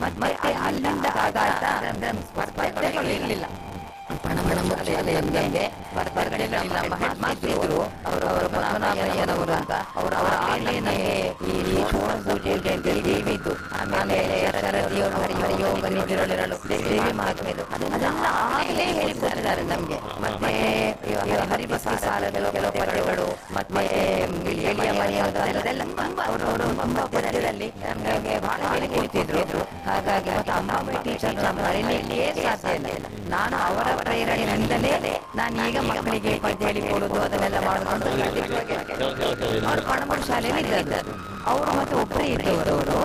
ಮತ್ತೆ ಅಲ್ಲಿಂದ ಆಗಾಟ ಸ್ಪರ್ಧೆಗಳು ಇರಲಿಲ್ಲ ಪಣಮಣಂಬೆ ಸ್ಪರ್ಧೆಗಳಲ್ಲಿ ನಮ್ಮ ಹೆಡ್ ಮಾಸ್ಟರ್ ಇದ್ರು ಅವರು ಅವರ ಪದ್ಮನಾಭಯ್ಯನವರು ಅಂತ ಅವರು ಅವರ ಆಲೇನೆ ಈ ಸೋಣ ಪೂಜೆ ದೇವಿದು ಆಮೇಲೆ ಶರದಿಯವರು ಹರಿಯೋ ಬನ್ನಿದಿರಳು ದೇವಿ ಮಹಾತ್ಮೆದು ಅದೆಲ್ಲ ಆಗಲೇ ಹೇಳಿಕೊಟ್ಟಿದ್ದಾರೆ ನಮ್ಗೆ ಮತ್ತೆ ಹರಿಬಸ ಸಾಲಗಳು ಕೆಲವು ಪದ್ಯಗಳು ಮತ್ತೆ ಎಳಿಯ ಮನೆಯದು ಅದೆಲ್ಲ ತುಂಬಾ ಅವರವರು ನಮ್ಮ ಪದ್ಯದಲ್ಲಿ ನಮಗೆ ಬಹಳ ಹೇಳಿಕೊಡ್ತಿದ್ರು ಹಾಗಾಗಿ ಮತ್ತೆ ಅಮ್ಮ ಟೀಚರ್ ನಮ್ಮ ಮನೆಯಲ್ಲಿಯೇ ಸಾಧ್ಯ ಇಲ್ಲ ನಾನು ಅವರ ಪ್ರೇರಣೆಯಿಂದಲೇ ನಾನು ಈಗ ಮಕ್ಕಳಿಗೆ ಪದ್ಯ ಹೇಳಿಕೊಡುದು ಅದನ್ನೆಲ್ಲ ಮಾಡಿಕೊಂಡು ಅವ್ರು ಪಣಮಣ ಶಾಲೆಯಲ್ಲಿ ಇದ್ದದ್ದು ಅವರು ಮತ್ತೆ ಒಬ್ಬರೇ ಇದ್ದವರು ಅವರು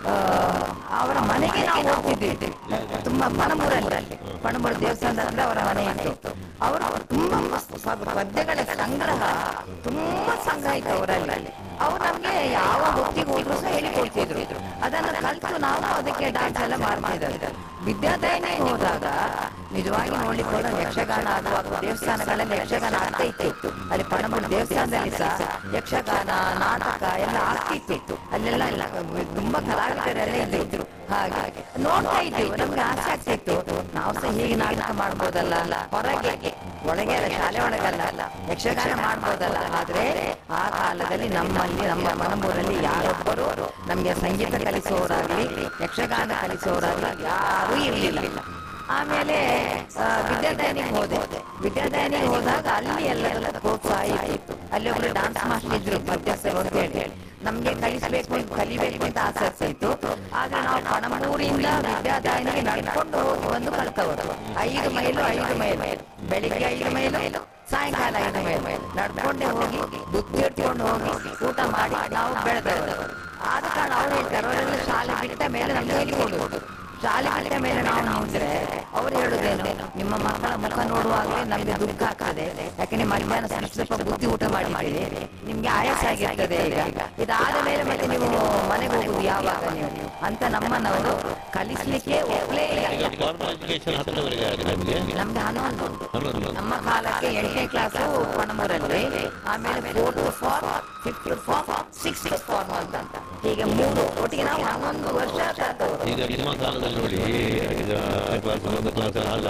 ಅವರ ಮನೆಗೆ ನಾವು ಹೋಗ್ತಿದ್ವಿ ತುಂಬಾ ಪಣಮೂರಲ್ಲಿ ಪಣಮೂರು ದೇವಸ್ಥಾನದ ಹತ್ರ ಅವರ ಮನೆ ಇತ್ತು ಅವರು ಅವರು ತುಂಬಾ ಪ- ಪದ್ಯಗಳ ಸಂಗ್ರಹ ತುಂಬಾ ಸಂಗ್ರಹ ಇತ್ತು ಅವರಲ್ಲಿ ಅವ್ರು ನಮ್ಗೆ ಯಾವ ಹೊತ್ತಿಗೆ ಹೋದ್ರು ಸಹ ಹೇಳಿಕೊಡ್ತಿದ್ರು ಅದನ್ನು ಕಲಿತು ನಾವು ಅದಕ್ಕೆ ಡಾನ್ಸ್ ಎಲ್ಲ ಮಾಡ್ತಿದ್ರು ವಿದ್ಯಾದಾಯನಿ ಹೋದಾಗ ನಿಜವಾಗಿ ನೋಡ್ಲಿಕ್ಕೆ ಹೋದ ಯಕ್ಷಗಾನ ಆಗುವಾಗ ದೇವಸ್ಥಾನಗಳಲ್ಲಿ ಯಕ್ಷಗಾನ ಆಗ್ತಾ ಇತ್ತು ಅಲ್ಲಿ ಪಣಮೂರು ದೇವಸ್ಥಾನದಲ್ಲಿ ಸಹ ಯಕ್ಷಗಾನ ನಾಟಕ ಎಲ್ಲ ಆಗ್ತಿತ್ತು ಅಲ್ಲೆಲ್ಲ ಎಲ್ಲ ತುಂಬಾ ಕಲಾವಿದರೆಲ್ಲ ಇದ್ರು ಹಾಗೆ ನೋಡ್ತಾ ಇದ್ದೀವಿ ನಮ್ಗೆ ಆಸೆ ಆಗ್ತಿತ್ತು ನಾವು ಸಹ ಹೀಗೆ ನಾಟಕ ಮಾಡ್ಬೋದಲ್ಲ ಹೊರಗೆ ಒಳಗೆ ಅಲ್ಲ ಶಾಲೆ ಒಳಗಲ್ಲ ಯಕ್ಷಗಾನ ಮಾಡ್ಬೋದಲ್ಲ ಆದ್ರೆ ಆ ಕಾಲದಲ್ಲಿ ನಮ್ಮಲ್ಲಿ ನಮ್ಮ ಮನಮೂರಲ್ಲಿ ಯಾರೊಬ್ಬರು ನಮ್ಗೆ ಸಂಗೀತ ಕಲಿಸುವವರಾಗ್ಲಿ ಯಕ್ಷಗಾನ ಕಲಿಸುವವರಾಗ್ಲಿ ಯಾರೂ ಇರಲಿಲ್ಲ ಆಮೇಲೆ ಆ, ವಿದ್ಯಾದಾಯನಿಗೆ ಹೋದೆ ವಿದ್ಯಾದಾಯನಿಗೆ ಹೋದಾಗ ಅಲ್ಲಿ ಎಲ್ಲ ಪ್ರೋತ್ಸಾಹ ಇತ್ತು ಅಲ್ಲಿ ಒಬ್ರು ಡಾನ್ಸ್ ಮಾಸ್ಟರ್ ಇದ್ರು ಮಧ್ಯಸ್ಥರು ಅಂತ ಹೇಳಿ ನಮ್ಗೆ ಕಲಿಸ್ಬೇಕು ಕಲಿಬೇಕು ಅಂತ ಆಸಕ್ತಿ ಇತ್ತು ಆದ್ರೆ ನಾವು ಪಣಮೂರಿಂದ ವಿದ್ಯಾದಾಯನಿಗೆ ನಡ್ಕೊಂಡು ಹೋಗಿ ಬಂದು ಕಲ್ತವರು ಐದು ಮೈಲು ಐದು ಮೈಲು ಬೆಳಿಗ್ಗೆ ಐದು ಮೈಲು ಸಾಯಂಕಾಲ ಐದು ಮೈಲು ನಡ್ಕೊಂಡೇ ಹೋಗಿ ಬುದ್ಧಿ ಇಟ್ಕೊಂಡು ಹೋಗಿ ಊಟ ಮಾಡಿ ನಾವು ಬೆಳೆದವರು ಆದ ಕಾರಣ ಅವ್ರು ಹೇಳ್ತಾರೆ ಅವರೆಲ್ಲ ಶಾಲೆ ಬಿಟ್ಟ ಮೇಲೆ ನಮ್ಗೆ ಹೇಳಿಕೊಡುವುದು ಶಾಲೆ ಬಿಟ್ಟ ಮೇಲೆ ನಾವು ನೋಡಿದ್ರೆ ಅವ್ರು ಹೇಳುದೇನು ನಿಮ್ಮ ಮಕ್ಕಳ ಮುಖ ನೋಡುವಾಗಲೇ ನಮ್ಗೆ ದುಃಖ ಆಗ್ತದೆ ಯಾಕೆ ನಿಮ್ಮ ಮಧ್ಯಾಹ್ನ ಸ್ವಲ್ಪ ಸ್ವಲ್ಪ ಬುದ್ಧಿ ಊಟ ಮಾಡಿದ್ದೀರಿ ನಿಮ್ಗೆ ಆಯಾಸ ಆಗಿರ್ತದೆ ಈಗ ಇದಾದ ಮೇಲೆ ಮತ್ತೆ ನೀವು ಮನೆಗೆ ಹೋಗುದು ಯಾವಾಗ ನೀವು ಅಂತ ನಮ್ಮನ್ನವರು ಕಲಿಸ್ಲಿಕ್ಕೆ ಒಪ್ಲೇ ಇಲ್ಲ ಗೌರ್ಮೆಂಟ್ ಎಜುಕೇಶನ್ ಹತ್ತರವರೆಗೆ ಆಗಿದೆ ನಿಮಗೆ ನಮ್ಗೆ ಹನ್ನೊಂದು ಉಂಟು. ಹನ್ನೊಂದು. ನಮ್ಮ ಕಾಲಕ್ಕೆ ಎಂಟನೇ ಕ್ಲಾಸು ಪಣಮೂರಲ್ಲಿ ಆಮೇಲೆ fourth form fifth form sixth form ಅಂತ ಹೀಗೆ ಮೂರು ಒಟ್ಟಿಗೆ ನಾವು ಹನ್ನೊಂದು ವರ್ಷ ಕಲ್ತವರು ಈಗ ನಿಮ್ಮ ಕಾಲದಲ್ಲಿ ನೋಡಿ ಈಗ ಕ್ಲಾಸ್ ಒಂದು ಕ್ಲಾಸ್ ಆದ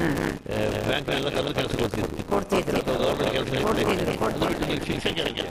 ಬ್ಯಾಂಕ್ ಎಲ್ಲ ಕಲರ್ ಕೆಲಸ ಕೊಡ್ತಿದ್ರು ಕೊಡ್ತಿದ್ರು ಗೌರ್ಮೆಂಟ್ ಕೆಲಸ ಕೊಡ್ತಿದ್ರು ಕೊಡ್ತಿದ್ರು ಶಿಕ್ಷಕರಿಗೆ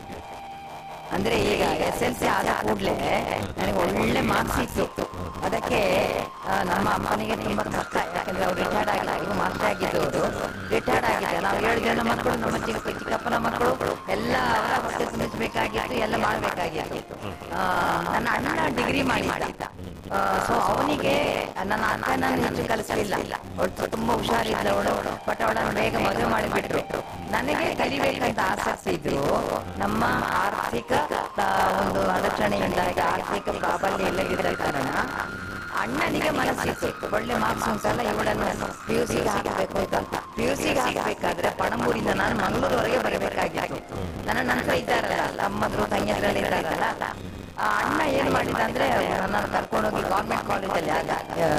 ಅಂದ್ರೆ ಈಗ ಎಸ್ ಎಲ್ ಸಿ ಆದ ಕೂಡಲೇ ನನಗೆ ಒಳ್ಳೆ ಮಾರ್ಕ್ಸ್ ಇತ್ತು ಅದಕ್ಕೆ ಆ, ನಮ್ಮ ಅಮ್ಮನಿಗೆ ತುಂಬಾ ಕಷ್ಟ ಯಾಕಂದ್ರೆ ಅವ್ರು ರಿಟೈರ್ಡ್ ಆಗಿಲ್ಲ ಮಾಸ್ಟರ್ ಆಗಿದ್ದವರು ರಿಟೈರ್ಡ್ ಆಗಿದೆ ನಾವು ಏಳು ಜನ ಮಕ್ಕಳು ನಮ್ಮ ಚಿಕ್ಕ ಚಿಕ್ಕಪ್ಪನ ಮಕ್ಕಳು ಎಲ್ಲ ಅವರ ಹೊಟ್ಟೆ ತುಂಬಿಸಬೇಕಾಗಿತ್ತು ಎಲ್ಲ ಮಾಡಬೇಕಾಗಿತ್ತು ನನ್ನ ಅಣ್ಣ ಡಿಗ್ರಿ ಮಾಡಿದ್ದ ಸೊ ಅವನಿಗೆ ನನ್ನ ಅಕ್ಕನ ಹೆಚ್ಚು ಕಲಿಸಲಿಲ್ಲ ಅವಳು ತುಂಬಾ ಹುಷಾರಿದ್ದವಳು ಬಟ್ ಅವಳನ್ನು ಬೇಗ ಮದುವೆ ಮಾಡಿಬಿಟ್ರು ನನಗೆ ಕಲಿಬೇಕಂತ ಆಸಕ್ತಿ ಇದ್ರು ನಮ್ಮ ಆರ್ಥಿಕ ಆ, ಒಂದು ಅಡಚಣೆಯಿಂದಾಗಿ ಆರ್ಥಿಕ ಪ್ರಾಬಲ್ಯ ಇಲ್ಲದಿದ್ದ ಕಾರಣ ಅಣ್ಣನಿಗೆ ಮನಸ್ಸಿತ್ತು ಒಳ್ಳೆ ಮಾರ್ಕ್ಸ್ ಉಂಟಲ್ಲ ಇವಳನ್ನು ಪಿ ಯು ಸಿಗೆ ಹಾಕಬೇಕು ಅಂತ ಪಿ ಯು ಸಿಗೆ ಹಾಕಬೇಕಾದ್ರೆ ಪಣಂಬೂರಿಂದ ನಾನು ಮಂಗಳೂರುವರೆಗೆ ಬರಬೇಕಾಗಿತ್ತು ನನ್ನ ನಂತರ ಇದ್ದಾರಲ್ಲ ತಮ್ಮದ್ರು ತಂಗಿಯದ್ರೆಲ್ಲ ಇದ್ದಾರಲ್ಲ ಆ ಅಣ್ಣ ಏನ್ ಮಾಡಿದ ಅಂದ್ರೆ ನನ್ನನ್ನು ಕರ್ಕೊಂಡೋಗಿ ಗೌರ್ಮೆಂಟ್ ಕಾಲೇಜಲ್ಲಿ ಆಗ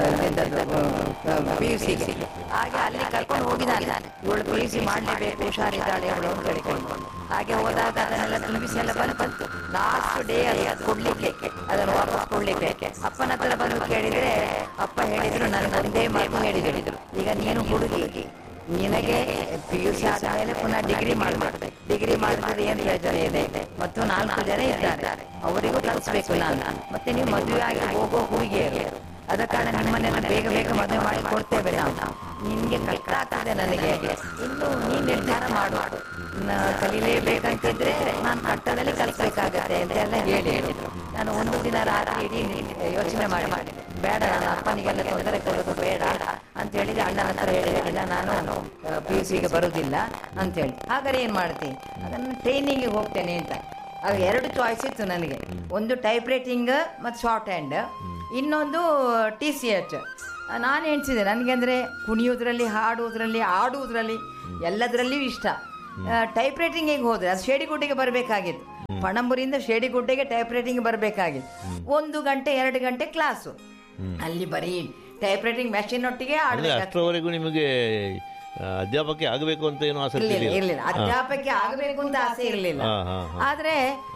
ಪಿ ಯು ಸಿಗೆ ಹಾಗೆ ಅಲ್ಲಿ ಕರ್ಕೊಂಡು ಹೋಗಿದ್ದಾನೆ ಇವಳು ಪಿ ಯು ಸಿ ಮಾಡ್ಲೇಬೇಕು ಹುಷಾರಿದ್ದಾಳೆ ಅವಳು ಅಂತ ಹೇಳಿಕೊಂಡು ಹಾಗೆ ಹೋದಾಗ ಅದನ್ನೆಲ್ಲ ತುಂಬಿಸಿ ಎಲ್ಲ ಬಂತು ಲಾಸ್ಟ್ ಡೇ ಅದು ಕೊಡ್ಲಿಕ್ಕೆ ಅದನ್ನು ವಾಪಸ್ ಕೊಡ್ಲಿಕ್ಕೆ ಅಪ್ಪನ ಹತ್ರ ಬಂದು ಕೇಳಿದ್ರೆ ಅಪ್ಪ ಹೇಳಿದ್ರು ನನಗೆ ಒಂದೇ ಮಾತು ಹೇಳಿ ಹೇಳಿದ್ರು ಈಗ ನೀನು ಹುಡುಗಿ ನಿನಗೆ ಪಿ ಯು ಸಿ ಆದ್ಮೇಲೆ ಪುನಃ ಡಿಗ್ರಿ ಮಾಡಬೇಕು ಡಿಗ್ರಿ ಮಾಡಿದ್ರೆ ಏನು ಯೋಜನೆ ಇದೆ ಮತ್ತು ನಾಲ್ಕು ಜನ ಇದ್ದಾರೆ ಅವರಿಗೂ ಕಲಿಸ್ಬೇಕು ನಾನು ಮತ್ತೆ ನೀವು ಮದುವೆ ಆಗಿ ಹೋಗೋ ಹುಡುಗಿಯರು ಅದ ಕಾರಣ ನಿಮ್ಮನ್ನೆಲ್ಲ ಬೇಗ ಬೇಗ ಮದುವೆ ಮಾಡಿ ಕೊಡ್ತೇವೆ ನಾವು ನಿನ್ಗೆ ಕಷ್ಟ ಆಗ್ತದೆ ನನಗೆ ಇನ್ನು ನೀನ್ ನಿರ್ಧಾರ ಮಾಡು ನ- ಕಲೀಲೇಬೇಕಂತಿದ್ರೆ ನಾನು ಕಟ್ಟಡದಲ್ಲಿ ಕಲಿಸ್ಬೇಕಾಗತ್ತೆ ಅಂತ ಎಲ್ಲ ಹೇಳಿ ಹೇಳಿದ್ರು ನಾನು ಒಂದು ದಿನ ರಾತ್ರಿ ಇಡೀ ಯೋಚನೆ ಮಾಡಿ ಮಾಡಿ ಬೇಡ ನನ್ನ ಅಪ್ಪನಿಗೆಲ್ಲ ತೊಂದರೆ ಕೊಡೋದು ಬೇಡ ಅಂತ ಹೇಳಿದ್ರೆ ಅಣ್ಣನ ಹತ್ರ ಹೇಳಿಲ್ಲ ನಾನು ಪಿ ಯು ಸಿಗೆ ಬರುವುದಿಲ್ಲ ಅಂತ ಹೇಳಿ ಹಾಗಾದ್ರೆ ಏನ್ ಮಾಡ್ತೀನಿ ಅದನ್ನು ಟ್ರೈನಿಂಗಿಗೆ ಹೋಗ್ತೇನೆ ಅಂತ ಆಗ ಎರಡು ಚಾಯ್ಸ್ ಇತ್ತು ನನಗೆ ಒಂದು ಟೈಪ್ ರೈಟಿಂಗ್ ಮತ್ತು ಶಾರ್ಟ್ ಹ್ಯಾಂಡ್ ಇನ್ನೊಂದು ಟಿ ಸಿ ಎಚ್ ನಾನು ಎಣಿಸಿದೆ ನನಗೆ ಅಂದರೆ ಕುಣಿಯೋದ್ರಲ್ಲಿ ಹಾಡುವುದರಲ್ಲಿ ಆಡುವುದರಲ್ಲಿ ಎಲ್ಲದರಲ್ಲಿಯೂ ಇಷ್ಟ ಟೈಪ್ ರೈಟಿಂಗಿಗೆ ಹೋದ್ರೆ ಅದು ಶೇಡಿಗುಡ್ಡೆಗೆ ಬರಬೇಕಾಗಿತ್ತು ಪಣಂಬೂರಿಂದ ಶೇಡಿಗುಡ್ಡೆಗೆ ಟೈಪ್ ರೈಟಿಂಗ್ ಬರಬೇಕಾಗಿತ್ತು ಒಂದು ಗಂಟೆ ಎರಡು ಗಂಟೆ ಕ್ಲಾಸು ಅಲ್ಲಿ ಬರೀ ಟೈಪ್ ರೈಟಿಂಗ್ ಮೆಷಿನ್ ಒಟ್ಟಿಗೆ ಅಂದ್ರೆ ಆಡ್ಬೇಕು ಅಷ್ಟರವರೆಗೂ ನಿಮಗೆ ಆ, ಅಧ್ಯಾಪಕಿ ಆಗಬೇಕು ಅಂತ ಏನು ಆಸಕ್ತಿ ಇರ್ಲಿಲ್ಲ ಇರಲಿಲ್ಲ ಇರ್ಲಿಲ್ಲ ಅಧ್ಯಾಪಕಿ ಆಗಬೇಕು ಅಂತ ಆಸೆ ಇರಲಿಲ್ಲ ಹಾ, ಹಾ, ಹಾ. ಆದ್ರೆ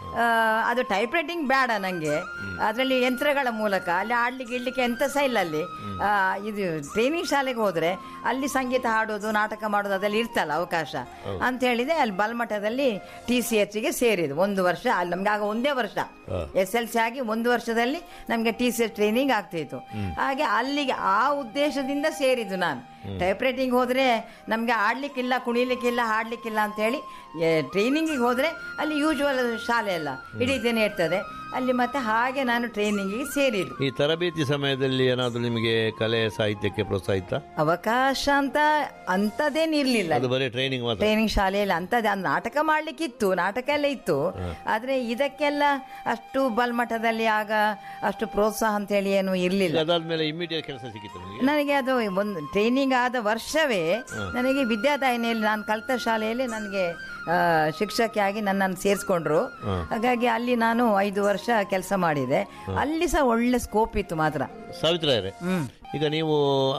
ಆ, ಅದು ಟೈಪ್ ರೈಟಿಂಗ್ ಬೇಡ ನನಗೆ ಅದರಲ್ಲಿ ಯಂತ್ರಗಳ ಮೂಲಕ ಅಲ್ಲಿ ಆಡ್ಲಿಕ್ಕೆ ಇಡ್ಲಿಕ್ಕೆ ಎಂತ ಸಹ ಇಲ್ಲ ಅಲ್ಲಿ ಆ, ಇದು ಟ್ರೈನಿಂಗ್ ಶಾಲೆಗೆ ಹೋದ್ರೆ ಅಲ್ಲಿ ಸಂಗೀತ ಹಾಡೋದು ನಾಟಕ ಮಾಡೋದು ಅದೆಲ್ಲ ಇರ್ತಲ್ಲ ಅವಕಾಶ ಅಂತ ಹೇಳಿದೆ ಅಲ್ಲಿ ಬಲ್ಮಠದಲ್ಲಿ ಟಿ ಸಿ ಎಚ್ಗೆ ಸೇರಿದ್ದು ಒಂದು ವರ್ಷ ಅಲ್ಲಿ ನಮ್ಗೆ ಆಗ ಒಂದೇ ವರ್ಷ ಎಸ್ ಎಲ್ ಸಿ ಆಗಿ ಒಂದು ವರ್ಷದಲ್ಲಿ ನಮಗೆ ಟಿ ಸಿ ಎಚ್ ಟ್ರೈನಿಂಗ್ ಆಗ್ತಿತ್ತು ಹಾಗೆ ಅಲ್ಲಿಗೆ ಆ ಉದ್ದೇಶದಿಂದ ಸೇರಿದ್ದು ನಾನು ಟೈಪ್ ರೈಟಿಂಗ್ ಹೋದ್ರೆ ನಮಗೆ ಆಡ್ಲಿಕ್ಕಿಲ್ಲ ಕುಣಿಲಿಕ್ಕಿಲ್ಲ ಹಾಡ್ಲಿಕ್ಕಿಲ್ಲ ಅಂತ ಹೇಳಿ ಟ್ರೈನಿಂಗಿಗೆ ಹೋದ್ರೆ ಅಲ್ಲಿ ಯೂಶುವಲ್ ಶಾಲೆ ಎಲ್ಲ ಇಡೀ ದಿನ ಇರ್ತದೆ ಅಲ್ಲಿ ಮತ್ತೆ ಹಾಗೆ ನಾನು ಟ್ರೈನಿಂಗಿಗೆ ಸೇರಿದ್ದು ಈ ತರಬೇತಿ ಸಮಯದಲ್ಲಿ ಏನಾದರೂ ನಿಮಗೆ ಕಲೆ ಸಾಹಿತ್ಯಕ್ಕೆ ಪ್ರೋತ್ಸಾಹ ಇತ್ತಾ ಅವಕಾಶ ಅಂತ ಅಂಥದ್ದೇನಿರ್ಲಿಲ್ಲ ಅದು ಬರೀ ಟ್ರೈನಿಂಗ್ ಮಾತ್ರ ಟ್ರೈನಿಂಗ್ ಶಾಲೆಯಲ್ಲಿ ಅಂತದ್ದು ಅದು ನಾಟಕ ಮಾಡ್ಲಿಕ್ಕಿತ್ತು ನಾಟಕ ಎಲ್ಲ ಇತ್ತು ಆದ್ರೆ ಇದಕ್ಕೆಲ್ಲ ಅಷ್ಟು ಬಲ್ಮಠದಲ್ಲಿ ಆಗ ಅಷ್ಟು ಪ್ರೋತ್ಸಾಹ ಅಂತ ಹೇಳಿ ಏನು ಇರ್ಲಿಲ್ಲ ಈಗ ಅದಾದ್ಮೇಲೆ ಇಮಿಡಿಯೇಟ್ ಕೆಲಸ ಸಿಕ್ಕಿತ್ತು ನಿಮಗೆ ನನಗೆ ಅದು ಒಂದು ಟ್ರೈನಿಂಗ್ ಆದ ವರ್ಷವೇ ನನಗೆ ವಿದ್ಯಾದಾಯಿನಿಯಲ್ಲಿ ನಾನು ಕಲಿತ ಶಾಲೆಯಲ್ಲಿ ನನಗೆ ಆ, ಶಿಕ್ಷಕಿಯಾಗಿ ನನ್ನನ್ನು ಸೇರಿಸ್ಕೊಂಡ್ರು ಹಾಗಾಗಿ ಅಲ್ಲಿ ನಾನು ಐದು ವರ್ಷ ಕೆಲಸ ಮಾಡಿದೆ ಅಲ್ಲಿ ಸಹ ಒಳ್ಳೆ ಸ್ಕೋಪ್ ಇತ್ತು ಮಾತ್ರ ಸಾವಿತ್ರಾಯರೇ ಹ್ಮ್ ಈಗ ನೀವು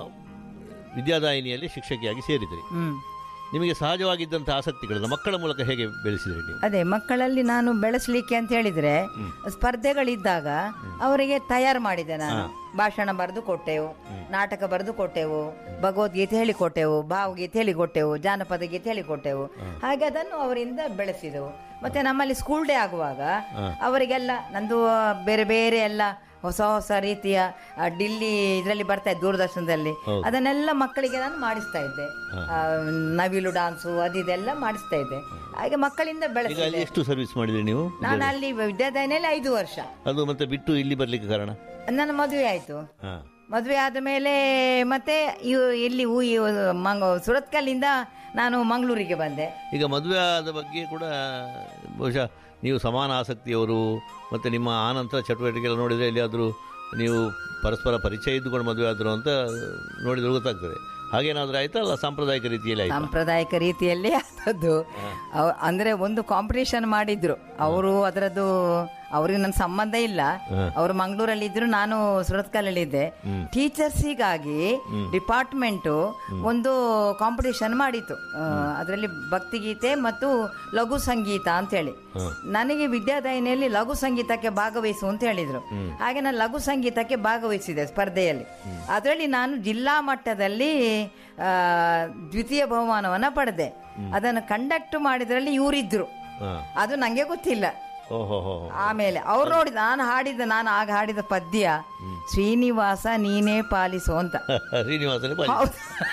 ವಿದ್ಯಾದಾಯಿನಿಯಲ್ಲಿ ಶಿಕ್ಷಕಿಯಾಗಿ ಸೇರಿದ್ರಿ ಹ್ಮ್ ನಿಮಗೆ ಸಹಜವಾಗಿದ್ದಂಥ ಆಸಕ್ತಿಗಳನ್ನು ಮಕ್ಕಳ ಮೂಲಕ ಹೇಗೆ ಬೆಳೆಸಿದ್ರಿ ನೀವು ಅದೇ ಮಕ್ಕಳಲ್ಲಿ ನಾನು ಬೆಳೆಸಲಿಕ್ಕೆ ಅಂತ ಹೇಳಿದ್ರೆ ಸ್ಪರ್ಧೆಗಳಿದ್ದಾಗ ಅವರಿಗೆ ತಯಾರು ಮಾಡಿದೆ ನಾನು ಭಾಷಣ ಬರೆದು ಕೊಟ್ಟೆವು ನಾಟಕ ಬರೆದು ಕೊಟ್ಟೆವು ಭಗವದ್ಗೀತೆ ಹೇಳಿಕೊಟ್ಟೆವು ಭಾವಗೀತೆ ಹೇಳಿಕೊಟ್ಟೆವು ಜಾನಪದ ಗೀತೆ ಹೇಳಿಕೊಟ್ಟೆವು ಹಾಗೆ ಅದನ್ನು ಅವರಿಂದ ಬೆಳೆಸಿದೆವು ಮತ್ತೆ ನಮ್ಮಲ್ಲಿ ಸ್ಕೂಲ್ ಡೇ ಆಗುವಾಗ ಅವರಿಗೆಲ್ಲ ನಂದು ಬೇರೆ ಬೇರೆ ಎಲ್ಲ ಹೊಸ ಹೊಸ ರೀತಿಯ ಆ, ಡಿಲ್ಲಿ ಇದರಲ್ಲಿ ಬರ್ತಾ ಇದ್ದೆ ದೂರದರ್ಶನದಲ್ಲಿ ಅದನ್ನೆಲ್ಲ ಮಕ್ಕಳಿಗೆ ನಾನು ಮಾಡಿಸ್ತಾ ಇದ್ದೆ ಆ, ನವಿಲು ಡಾನ್ಸು ಅದಿದೆಲ್ಲ ಮಾಡಿಸ್ತಾ ಇದ್ದೆ ಹಾಗೆ ಮಕ್ಕಳಿಂದ ಈಗ ಬೆಳೆಸಿದೆ ಅಲ್ಲಿ ಎಷ್ಟು ಸರ್ವಿಸ್ ಮಾಡಿದ್ರಿ ನೀವು ನಾನು ಅಲ್ಲಿ ವಿದ್ಯಾದಾಯನಲ್ಲಿ ಐದು ವರ್ಷ ಅದು ಮತ್ತೆ ಬಿಟ್ಟು ಇಲ್ಲಿ ಬರ್ಲಿಕ್ಕೆ ಕಾರಣ ನನ್ನ ಮದುವೆ ಆಯ್ತು ಹಾ ಮದುವೆ ಆದ ಮೇಲೆ ಮತ್ತೆ ಇವು- ಇಲ್ಲಿ ಊ- ಇವು ಮಂಗ ಸುರತ್ಕಲ್ಲಿಂದ ನಾನು ಮಂಗಳೂರಿಗೆ ಬಂದೆ ಈಗ ಮದುವೆ ಆದ ಬಗ್ಗೆ ಕೂಡ ಬಹುಶಃ ನೀವು ಸಮಾನ ಆಸಕ್ತಿಯವರು ಮತ್ತು ನಿಮ್ಮ ಆನಂತರ ಚಟುವಟಿಕೆ ಎಲ್ಲ ನೋಡಿದರೆ ಎಲ್ಲಿಯಾದರೂ ನೀವು ಪರಸ್ಪರ ಪರಿಚಯ ಇದ್ದುಕೊಂಡು ಮದುವೆ ಆದರು ಅಂತ ನೋಡಿದ್ರೆ ಗೊತ್ತಾಗ್ತದೆ ಹಾಗೇನಾದರೂ ಆಯ್ತಾ ಅಲ್ಲ ಸಾಂಪ್ರದಾಯಿಕ ರೀತಿಯಲ್ಲಿ ಆಯ್ತಾ ಸಾಂಪ್ರದಾಯಿಕ ರೀತಿಯಲ್ಲಿ ಆದದ್ದು ಅವ್- ಅಂದ್ರೆ ಒಂದು ಕಾಂಪಿಟೇಷನ್ ಮಾಡಿದ್ರು ಅವರು ಅದರದ್ದು ಅವ್ರಿಗೆ ನನ್ನ ಸಂಬಂಧ ಇಲ್ಲ ಅವರು ಮಂಗಳೂರಲ್ಲಿ ಇದ್ರು ನಾನು ಸುರತ್ಕಲ್ಲಲ್ಲಿ ಇದ್ದೆ ಟೀಚರ್ಸಿಗಾಗಿ ಡಿಪಾರ್ಟ್ಮೆಂಟ್ ಒಂದು ಕಾಂಪಿಟೇಷನ್ ಮಾಡಿತ್ತು ಅದರಲ್ಲಿ ಭಕ್ತಿಗೀತೆ ಮತ್ತು ಲಘು ಸಂಗೀತ ಅಂತ ಹೇಳಿ ನನಗೆ ವಿದ್ಯಾದಾಯಿನಿಯಲ್ಲಿ ಲಘು ಸಂಗೀತಕ್ಕೆ ಭಾಗವಹಿಸು ಅಂತ ಹೇಳಿದ್ರು ಹಾಗೆ ನಾನು ಲಘು ಸಂಗೀತಕ್ಕೆ ಭಾಗವಹಿಸಿದೆ ಸ್ಪರ್ಧೆಯಲ್ಲಿ ಅದರಲ್ಲಿ ನಾನು ಜಿಲ್ಲಾ ಮಟ್ಟದಲ್ಲಿ ಆ, ದ್ವಿತೀಯ ಬಹುಮಾನವನ್ನ ಪಡೆದೆ ಅದನ್ನು ಕಂಡಕ್ಟ್ ಮಾಡಿದ್ರಲ್ಲಿ ಇವರಿದ್ರು ಹಾಂ ಅದು ನಂಗೆ ಗೊತ್ತಿಲ್ಲ ಓಹೋ ಹೋ ಆಮೇಲೆ ಅವ್ರು ನೋಡಿದ ನಾನು ಹಾಡಿದ ನಾನು ಆಗ ಹಾಡಿದ ಪದ್ಯ ಶ್ರೀನಿವಾಸ ನೀನೇ ಪಾಲಿಸು ಅಂತ ಶ್ರೀನಿವಾಸನೇ ಪಾಲಿ ಹೌದು.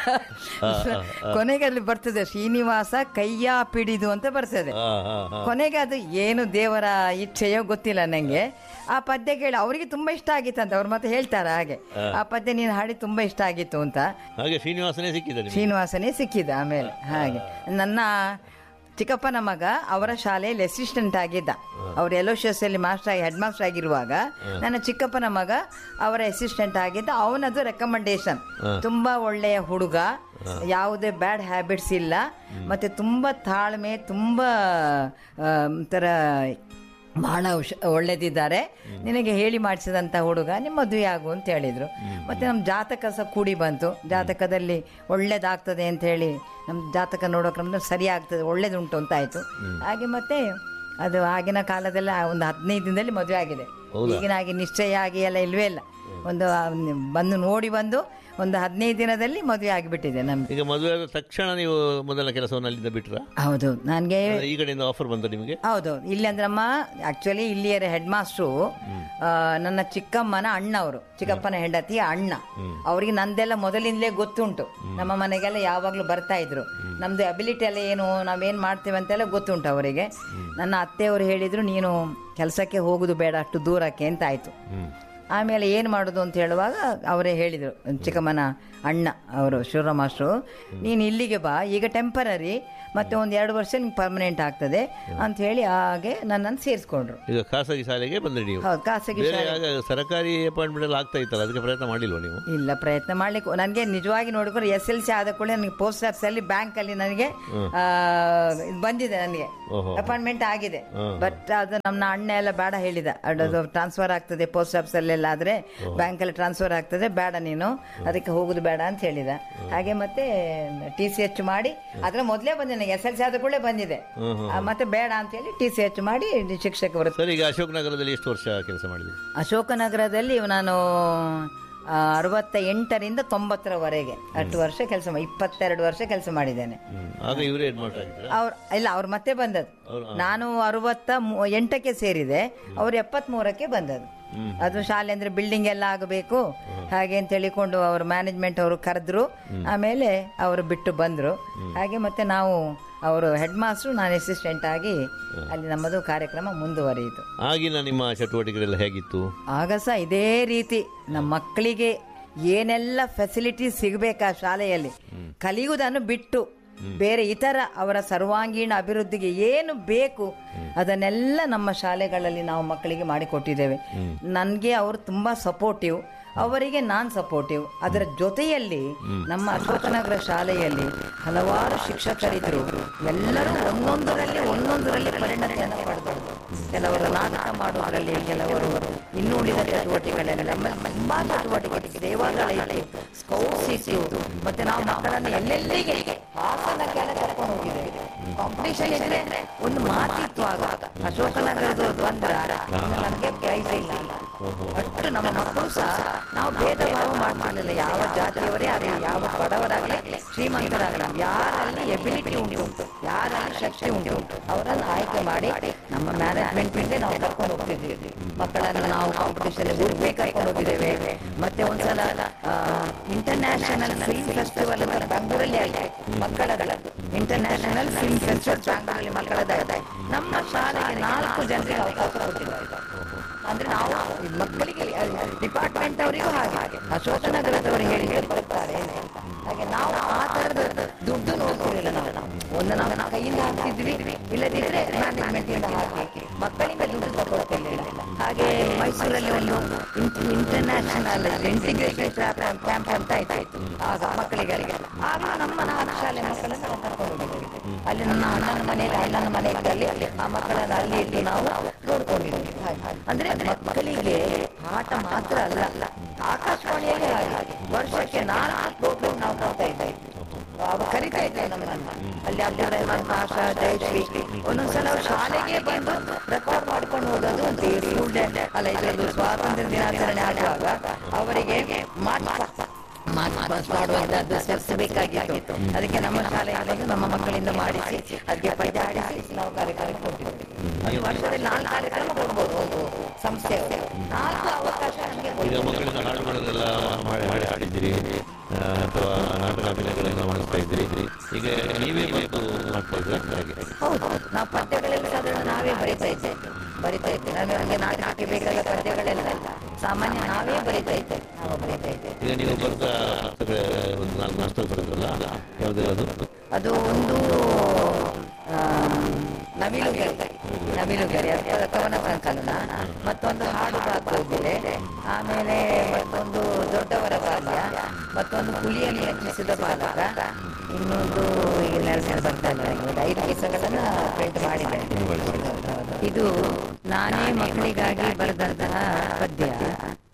ಕೊನೆಗೆ ಅಲ್ಲಿ ಬರ್ತದೆ ಶ್ರೀನಿವಾಸ ಕೈಯ ಪಿಡಿದು ಅಂತ ಬರ್ತದೆ ಹಾಂ ಹಾಂ ಹಾಂ ಕೊನೆಗೆ ಅದು ಏನು ದೇವರ ಇಚ್ಛೆಯೋ ಗೊತ್ತಿಲ್ಲ ನಂಗೆ ಆ ಪದ್ಯ ಕೇಳಿ ಅವರಿಗೆ ತುಂಬಾ ಇಷ್ಟ ಆಗಿತ್ತಂತ ಅವ್ರು ಮತ್ತೆ ಹೇಳ್ತಾರೆ ಹಾಗೆ ಆ ಪದ್ಯ ನೀನು ಹಾಡಿ ತುಂಬಾ ಇಷ್ಟ ಆಗಿತ್ತು ಅಂತ ಹಾಗೆ ಶ್ರೀನಿವಾಸನೇ ಸಿಕ್ಕಿದೆ ನಿಮಗೆ ಶ್ರೀನಿವಾಸನೇ ಸಿಕ್ಕಿದ ಆಮೇಲೆ ಹಾಗೆ ನನ್ನ ಚಿಕ್ಕಪ್ಪನ ಮಗ ಅವರ ಶಾಲೆಯಲ್ಲಿ ಅಸಿಸ್ಟೆಂಟ್ ಆಗಿದ್ದ ಅವ್ರು ಎಲೋಶಿಯಸ್ ಅಲ್ಲಿ ಮಾಸ್ಟರ್ ಆಗಿ ಹೆಡ್ ಮಾಸ್ಟರ್ ಆಗಿರುವಾಗ ನನ್ನ ಚಿಕ್ಕಪ್ಪನ ಮಗ ಅವರ ಅಸಿಸ್ಟೆಂಟ್ ಆಗಿದ್ದ ಅವನದು ರೆಕಮೆಂಡೇಶನ್ ತುಂಬಾ ಒಳ್ಳೆಯ ಹುಡುಗ ಯಾವುದೇ ಬ್ಯಾಡ್ ಹ್ಯಾಬಿಟ್ಸ್ ಇಲ್ಲ ಮತ್ತೆ ತುಂಬಾ ತಾಳ್ಮೆ ತುಂಬಾ ಆ, ಒಂಥರ ಬಹಳ ಹುಷ ಒಳ್ಳೇದಿದ್ದಾರೆ ನಿನಗೆ ಹೇಳಿ ಮಾಡಿಸಿದಂಥ ಹುಡುಗ ನಿಮ್ಮ ಮದುವೆ ಆಗು ಅಂತ ಹೇಳಿದರು ಮತ್ತು ನಮ್ಮ ಜಾತಕ ಸಹ ಕೂಡಿ ಬಂತು ಜಾತಕದಲ್ಲಿ ಒಳ್ಳೇದಾಗ್ತದೆ ಅಂತ ಹೇಳಿ ನಮ್ಮ ಜಾತಕ ನೋಡೋಕೆ ನಮ್ದು ಸರಿ ಆಗ್ತದೆ ಒಳ್ಳೇದುಂಟು ಅಂತ ಆಯಿತು ಹಾಗೆ ಮತ್ತೆ ಅದು ಆಗಿನ ಕಾಲದಲ್ಲಿ ಆ ಒಂದು ಹದಿನೈದು ದಿನದಲ್ಲಿ ಮದುವೆ ಆಗಿದೆ ಈಗಿನ ಹಾಗೆ ನಿಶ್ಚಯ ಆಗಿ ಎಲ್ಲ ಇಲ್ವೇ ಇಲ್ಲ ಒಂದು ಆ, ಬಂದು ನೋಡಿ ಬಂದು ಒಂದು ಹದಿನೈದು ದಿನದಲ್ಲಿ ಮದುವೆ ಆಗಿಬಿಟ್ಟಿದೆ ನಮ್ಗೆ ಈಗ ಮದುವೆ ಆದ ತಕ್ಷಣ ನೀವು ಮೊದಲ ಕೆಲಸವನ್ನು ಅಲ್ಲಿಂದ ಬಿಟ್ರ ಹೌದು ನನಗೆ ಈ ಕಡೆಯಿಂದ ಆಫರ್ ಬಂತ ನಿಮಗೆ ಹೌದು ಇಲ್ಲಿ ಅಂದ್ರಮ್ಮ ಆಕ್ಚುಲಿ ಇಲ್ಲಿಯರ ಹೆಡ್ ಮಾಸ್ಟ್ರು ನನ್ನ ಚಿಕ್ಕಮ್ಮನ ಅಣ್ಣ ಅವರು ಚಿಕ್ಕಪ್ಪನ ಹೆಂಡತಿಯ ಅಣ್ಣ ಅವರಿಗೆ ನಂದೆಲ್ಲ ಮೊದಲಿಂದಲೇ ಗೊತ್ತುಂಟು ನಮ್ಮ ಮನೆಗೆಲ್ಲ ಯಾವಾಗಲೂ ಬರ್ತಾ ಇದ್ರು ನಮ್ದು ಅಬಿಲಿಟಿ ಎಲ್ಲ ಏನು ನಾವೇನ್ ಮಾಡ್ತೇವೆ ಅಂತೆಲ್ಲ ಗೊತ್ತುಂಟು ಅವರಿಗೆ ನನ್ನ ಅತ್ತೆಯವರು ಹೇಳಿದ್ರು ನೀನು ಕೆಲಸಕ್ಕೆ ಹೋಗುದು ಬೇಡ ಅಷ್ಟು ದೂರಕ್ಕೆ ಅಂತ ಆಯ್ತು ಆಮೇಲೆ ಏನು ಮಾಡೋದು ಅಂತ ಹೇಳುವಾಗ ಅವರೇ ಹೇಳಿದರು ಚಿಕ್ಕಮ್ಮನ ಅಣ್ಣ ಅವರು ಶಿವರಾಮ ಮಾಸ್ಟ್ರು ನೀನು ಇಲ್ಲಿಗೆ ಬಾ ಈಗ ಟೆಂಪರರಿ ಮತ್ತೆ ಒಂದು ಎರಡು ವರ್ಷ ನಿಂಗೆ ಪರ್ಮನೆಂಟ್ ಆಗ್ತದೆ ಅಂತ ಹೇಳಿ ಹಾಗೆ ನನ್ನನ್ನು ಸೇರಿಸ್ಕೊಂಡ್ರು ಈಗ ಖಾಸಗಿ ಶಾಲೆಗೆ ಬಂದ್ರಿ ನೀವು ಹೌದು ಖಾಸಗಿ ಬೇರೆ ಶಾಲೆ ಆಗ ಸರ್ಕಾರಿ ಅಪಾಯಿಂಟ್ಮೆಂಟ್ ಎಲ್ಲ ಆಗ್ತಾ ಇತ್ತಲ್ಲ ಅದಕ್ಕೆ ಪ್ರಯತ್ನ ಮಾಡಿಲ್ವ ನೀವು ಇಲ್ಲ ಪ್ರಯತ್ನ ಮಾಡ್ಲಿಕ್ಕೆ ನನಗೆ ನಿಜವಾಗಿ ನೋಡಿದ್ರೆ ಎಸ್ ಎಲ್ ಸಿ ಆದ ಕೂಡಲೇ ನನಗೆ ಪೋಸ್ಟ್ ಆಫೀಸ್ ಅಲ್ಲಿ ಬ್ಯಾಂಕ್ ಅಲ್ಲಿ ನನಗೆ ಆ, ಇದು ಬಂದಿದೆ ನನಗೆ ಅಪಾಯಿಂಟ್ಮೆಂಟ್ ಆಗಿದೆ ಬಟ್ ಅದು ನಮ್ಮ ಅಣ್ಣ ಎಲ್ಲ ಬೇಡ ಹೇಳಿದ ಅದು ಟ್ರಾನ್ಸ್ಫರ್ ಆಗ್ತದೆ ಪೋಸ್ಟ್ ಆಫೀಸ್ ಅಲ್ಲೆಲ್ಲ ಬ್ಯಾಂಕ್ಗಳೆಲ್ಲ ಆದ್ರೆ ಬ್ಯಾಂಕಲ್ಲಿ ಟ್ರಾನ್ಸ್ಫರ್ ಆಗ್ತದೆ ಬೇಡ ನೀನು ಅದಕ್ಕೆ ಹೋಗುದು ಬೇಡ ಅಂತ ಹೇಳಿದ ಹಾಗೆ ಮತ್ತೆ ಟಿ ಸಿ ಎಚ್ ಮಾಡಿ ಅದ್ರ ಮೊದಲೇ ಬಂದಿದೆ ಎಸ್ ಎಲ್ ಸಿ ಆದ ಕೂಡಲೇ ಬಂದಿದೆ ಆ, ಮತ್ತೆ ಬೇಡ ಅಂತ ಹೇಳಿ ಟಿ ಸಿ ಎಚ್ ಮಾಡಿ ಶಿಕ್ಷಕ ವೃತ್ತಿ ಸರ್ ಈಗ ಅಶೋಕ್ ನಗರದಲ್ಲಿ ಎಷ್ಟು ವರ್ಷ ಕೆಲಸ ಮಾಡಿದ್ರಿ ಅಶೋಕನಗರದಲ್ಲಿ ನಾನು ಆ, ಅರವತ್ತ ಎಂಟರಿಂದ ತೊಂಬತ್ತರವರೆಗೆ ಅಷ್ಟು ವರ್ಷ ಕೆಲಸ ಮಾಡಿ ಇಪ್ಪತ್ತೆರಡು ವರ್ಷ ಕೆಲಸ ಮಾಡಿದ್ದೇನೆ ಹ್ಮ್. ಆಗ ಇವರೇ ಹೆಡ್ ಮಾಸ್ಟರ್ ಆಗಿದ್ರ ಅವ್ರ ಇಲ್ಲ ಅವ್ರು ಮತ್ತೆ ಬಂದದ್ದು ನಾನು ಅರವತ್ತ ಮೂ- ಎಂಟಕ್ಕೆ ಸೇರಿದೆ ಅವ್ರು ಎಪ್ಪತ್ತ್ ಮೂರಕ್ಕೆ ಬಂದದ್ದು ಅದು ಶಾಲೆ ಅಂದ್ರೆ ಬಿಲ್ಡಿಂಗ್ ಎಲ್ಲ ಆಗಬೇಕು ಹಾಗೆ ಅಂತ ಹೇಳಿಕೊಂಡು ಅವರು ಮ್ಯಾನೇಜ್ಮೆಂಟ್ ಅವರು ಕರೆದ್ರು ಆಮೇಲೆ ಅವರು ಬಿಟ್ಟು ಬಂದ್ರು ಹಾಗೆ ಮತ್ತೆ ನಾವು ಅವರು ಹೆಡ್ ಮಾಸ್ಟ್ರು ನಾನು ಅಸಿಸ್ಟೆಂಟ್ ಆಗಿ ಅಲ್ಲಿ ನಮ್ಮದು ಕಾರ್ಯಕ್ರಮ ಮುಂದುವರಿಯಿತು ಆಗಿನ ನಿಮ್ಮ ಚಟುವಟಿಕೆಗಳೆಲ್ಲ ಹೇಗಿತ್ತು ಆಗ ಸಹ ಇದೇ ರೀತಿ ನಮ್ಮ ಮಕ್ಕಳಿಗೆ ಏನೆಲ್ಲ ಫೆಸಿಲಿಟಿ ಸಿಗಬೇಕಾ ಶಾಲೆಯಲ್ಲಿ ಕಲಿಯುವುದನ್ನು ಬಿಟ್ಟು ಬೇರೆ ಇತರ ಅವರ ಸರ್ವಾಂಗೀಣ ಅಭಿವೃದ್ಧಿಗೆ ಏನು ಬೇಕು ಅದನ್ನೆಲ್ಲ ನಮ್ಮ ಶಾಲೆಗಳಲ್ಲಿ ನಾವು ಮಕ್ಕಳಿಗೆ ಮಾಡಿಕೊಟ್ಟಿದ್ದೇವೆ ನನಗೆ ಅವರು ತುಂಬಾ ಸಪೋರ್ಟಿವ್ ಅವರಿಗೆ ನಾನ್ ಸಪೋರ್ಟಿವ್ ಅದರ ಜೊತೆಯಲ್ಲಿ ನಮ್ಮ ಅಶೋಕನಗರ ಶಾಲೆಯಲ್ಲಿ ಹಲವಾರು ಶಿಕ್ಷಕರಿದ್ರು ಎಲ್ಲರೂ ಒಂದೊಂದರಲ್ಲಿ ಒಂದೊಂದರಲ್ಲಿ ಪರಿಣತಿಯನ್ನು ಪಡೆದವರು ಕೆಲವರು ನಾಟಕ ಮಾಡುವುದರಲ್ಲಿ ಕೆಲವರು ಇನ್ನು ಉಳಿದ ಚಟುವಟಿಕೆಗಳಲ್ಲಿ ನಮ್ಮಲ್ಲಿ ತುಂಬಾ ಚಟುವಟಿಕೆ ದೇವಾಲಯ ಇತ್ತು ಸ್ಕೌಟ್ಸ್ ಇತ್ತು ಮತ್ತೆ ನಾವು ಮಕ್ಕಳನ್ನು ಎಲ್ಲೆಲ್ಲಿಗೆ ಹಾಸನಕ್ಕೆಲ್ಲ ಕರ್ಕೊಂಡು ಹೋಗಿದ್ದೇವೆ ಕಾಂಪಿಟೇಷನ್ ಇದ್ರೆ ಒಂದು ಮಾತಿತ್ತು ಆಗ ಅಶೋಕನಗರದವ್ರು ಬಂದ್ರ ಇನ್ನು ನಮಗೆ ಪ್ರೈಸ್ ಇಲ್ಲ ಅಷ್ಟು ನಮ್ಮ ಮಕ್ಕಳು ಸಹ ನಾವು ಭೇದ ಭಾವ ಮಾಡ್ತಿರ್ಲಿಲ್ಲ ಯಾವ ಜಾತಿಯವರೇ ಆಗಲಿ ಯಾವ ಬಡವರಾಗಲಿ ಶ್ರೀಮಂತರಾಗಲಿ ಯಾರಲ್ಲಿ ಎಬಿಲಿಟಿ ಉಂಟು ಯಾರಲ್ಲಿ ಶಕ್ತಿ ಉಂಟು ಅವರನ್ನು ಆಯ್ಕೆ ಮಾಡಿ ನಮ್ಮ ಮ್ಯಾನೇಜ್ಮೆಂಟ್ ಇಂದ ನಾವು ಕರ್ಕೊಂಡು ಹೋಗ್ತಿದ್ವಿ ಮಕ್ಕಳನ್ನು ನಾವು ಕಾಂಪಿಟೇಷನ್ ಉಡುಪಿ ಕರ್ಕೊಂಡು ಹೋಗಿದ್ದೇವೆ ಮತ್ತೆ ಒಂದ್ಸಲ ಇಂಟರ್ನ್ಯಾಷನಲ್ ಫಿಲ್ಮ್ ಫೆಸ್ಟಿವಲ್ ಅಂತ ಬೆಂಗಳೂರಲ್ಲಿ ಆಯ್ತು ಮಕ್ಕಳದ್ದು ಇಂಟರ್ನ್ಯಾಷನಲ್ ಫಿಲ್ಮ್ ಫೆಸ್ಟಿವಲ್ ಬೆಂಗಳೂರಲ್ಲಿ ಮಕ್ಕಳದ್ದಾಗಿದೆ ನಮ್ಮ ಶಾಲೆಗೆ ನಾಲ್ಕು ಜನರಿಗೆ ಅವಕಾಶ ಕೊಟ್ಟಿದ್ದಾರೆ ಅಂದ್ರೆ ನಾವು ಈ ಮಕ್ಕಳಿಗೆ ಡಿಪಾರ್ಟ್ಮೆಂಟ್ ಅವರಿಗೂ ಹಾಗೆ ಅಶೋಕನಗರದವರು ಹೇಳಿ ಹೇಳಿ ಬರ್ತಾರೆ ಹಾಗೆ ನಾವು ಆ ತರದ ದುಡ್ಡು ನೋಡ್ತಿರಲಿಲ್ಲ ನಾವು ಒಂದು ನಾವು ನಾವು ಕೈಯಿಂದ ಹಾಕ್ತಿದ್ವಿ ಇಲ್ಲದಿದ್ರೆ ಮ್ಯಾನೇಜ್ಮೆಂಟ್ ಇಂದ ಹಾಕಿ ಮಕ್ಕಳಿಗೆ ದುಡ್ಡು ತಗೊಳ್ತಿರ್ಲಿಲ್ಲ ಹಾಗೆ ಮೈಸೂರಲ್ಲಿ ಒಂದು ಇಂಟರ್ನ್ಯಾಷನಲ್ ಇಂಟಿಗ್ರೇಷನ್ ಕ್ಯಾಂಪ್ ಅಂತ ಆಯ್ತಾಯ್ತು ಆಗ ಮಕ್ಕಳಿಗೆ ಆಗ ನಮ್ಮ ನಾಲ್ಕು ಶಾಲೆ ಮಕ್ಕಳನ್ನು ನಾವು ಕರ್ಕೊಂಡು ಹೋಗಿದ್ದೇವೆ ಅಲ್ಲಿ ನನ್ನ ಅಣ್ಣನ ಮನೆಯಲ್ಲಿ ಅಣ್ಣನ ಮನೆ ಇದ್ದಲ್ಲಿ ಆ ಮಕ್ಕಳನ್ನು ಅಲ್ಲಿ ಇಲ್ಲಿ ನಾವು ನೋಡ್ಕೊಂಡಿದ್ದೀವಿ ಹಾಗೆ. ಅಂದ್ರೆ ಮಕ್ಕಳಿಗೆ ಆಟ ಮಾತ್ರ ಅಲ್ಲ ಆಕಾಶವಾಣಿಯಲ್ಲಿ ಹಾಗೆ ವರ್ಷಕ್ಕೆ ನಾಲ್ಕು ಪ್ರೋಗ್ರಾಮ್ ನಾವು ಕೊಡ್ತಾ ಇದ್ದೇವೆ ಅವಾಗ ಕರಿತಾ ಇದ್ದೇವೆ ನಮ್ಮನ್ನ ಅಲ್ಲಿ ಅಬ್ದುಲ್ ರೆಹಮಾನ್ ಪಾಷಾ ಜಯಶ್ರೀ ಒಂದೊಂದ್ಸಲ ಅವ್ರು ಶಾಲೆಗೆ ಬಂದು ರೆಕಾರ್ಡ್ ಮಾಡ್ಕೊಂಡು ಹೋಗೋದು ಅಂತ ಈ ಸ್ಟೂಡೆಂಟ್ ಅಲ್ಲ ಇದೊಂದು ಸ್ವಾತಂತ್ರ್ಯ ದಿನಾಚರಣೆ ಆಗುವಾಗ ಅವರಿಗೆ ಮಾರ್ಚ್ ಪಾಸ್ ಮಾಡುವಂತದ್ದು ಸ್ಟೆಪ್ಸ್ ಬೇಕಾಗಿತ್ತು ಅದಕ್ಕೆ ನಮ್ಮ ಶಾಲೆಗೆ ಬಂದು ನಮ್ಮ ಮಕ್ಕಳಿಂದ ಮಾಡಿಸಿ ಅದಕ್ಕೆ ಪದ್ಯ ಆಡಿಸಿ ನಾವು ಕಾರ್ಯಕ್ರಮ ಕೊಟ್ಟಿದ್ದೇವೆ ಅದು ವರ್ಷದಲ್ಲಿ ನಾಲ್ಕು ಕಾರ್ಯಕ್ರಮ ಕೊಡ್ಬೋದು ಒಂದು ಸಂಸ್ಥೆ ನಾಲ್ಕು ಅವಕಾಶ ನಮಗೆ ಈಗ ಮಕ್ಕಳಿಂದ ಹಾಡುಗಳನ್ನೆಲ್ಲ ಮಾಡಿ ಹಾಡಿ ಹಾಡಿದ್ದೀರಿ ಆ, ಅಥವಾ ನಾಟಕ ಅಭಿನಯಗಳೆಲ್ಲ ಮಾಡಿಸ್ತಾ ಇದ್ದೀರಿ ಈಗ ನೀವೇ ಬಂದು ಮಾಡ್ತಾ ಇದ್ದೀರಾ ಹಾಗೆ ಹೌದು ನಾವು ಪದ್ಯಗಳೆಲ್ಲ ಸಾಧಾರಣ ನಾವೇ ಬರಿತಾ ಇದ್ದೇವೆ ಬರಿತಾ ಇದ್ದೇವೆ ನಮಗೆ ನಾಟಕಕ್ಕೆ ಬೇಕಾದ ಪದ್ಯಗಳೆಲ್ಲ ಸಾಮಾನ್ಯ ನಾವೇ ಬರಿತಾ ಇದ್ದೇವೆ ನಾವು ಬರಿತಾ ಇದ್ದೇವೆ ಈಗ ನೀವು ಬರ್ತಾ ಪುಸ್ತಕ ಒಂದು ನಾಲ್ಕು ನಾಲ್ಕು ಬರೋದಲ್ಲ ಯಾವುದೇ ಅದು ಅದು ಒಂದು ಆ, ನವಿಲುಗರಿ ನವಿಲುಗರಿ ಅದರ ಕವನ ಸಂಕಲನ ಮತ್ತೊಂದು ಹಾಡು ಬಾಕೋಗಿಲೆ ಆಮೇಲೆ ಮತ್ತೊಂದು ದೊಡ್ಡವರ ಬಾಲ್ಯ ಮತ್ತೊಂದು ಹುಲಿಯಲ್ಲಿ ರಚಿಸಿದ ಬಾಲಕ ಇನ್ನೊಂದು ಈಗ ನೆನಪಿನಲ್ಲಿ ಬರ್ತಾ ಇಲ್ಲ ನನಗೆ. ಐದು ಪುಸ್ತಕಗಳನ್ನ ಪ್ರಿಂಟ್ ಮಾಡಿದ್ದೇನೆ ಇದು ನಾನೇ ಮಕ್ಕಳಿಗಾಗಿ ಬರೆದಂತಹ ಪದ್ಯ